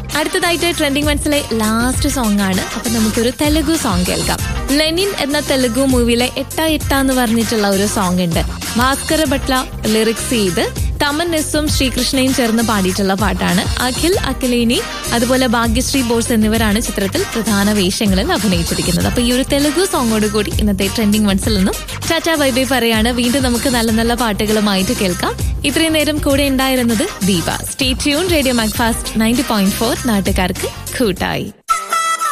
അടുത്തതായിട്ട് ട്രെൻഡിങ് മനസ്സിലെ last song ആണ് അപ്പൊ നമുക്കൊരു തെലുഗു സോങ് കേൾക്കാം ലെനിൻ എന്ന തെലുഗു മൂവിയിലെ എട്ട എട്ട എന്ന് പറഞ്ഞിട്ടുള്ള ഒരു സോങ് ഉണ്ട് ഭാസ്കര ഭട്ല ലിറിക്സ് ചെയ്ത് തമൻ എസും ശ്രീകൃഷ്ണയും ചേർന്ന് പാടിയിട്ടുള്ള പാട്ടാണ് അഖിൽ അഖിലേനി അതുപോലെ ഭാഗ്യശ്രീ ബോസ് എന്നിവരാണ് ചിത്രത്തിൽ പ്രധാന വേഷങ്ങളിൽ അഭിനയിച്ചിരിക്കുന്നത് അപ്പൊ ഈ ഒരു തെലുഗു സോങ്ങോട് കൂടി ഇന്നത്തെ ട്രെൻഡിങ് വൺസിൽ നിന്നും ടാറ്റ ബൈ ബൈ പറയാണ് വീണ്ടും നമുക്ക് നല്ല നല്ല പാട്ടുകളുമായിട്ട് കേൾക്കാം ഇത്രയും നേരം കൂടെ ഉണ്ടായിരുന്നത് Deepa stay tune radio Macfast ninety point four നാട്ടുകാർക്ക് കൂട്ടായി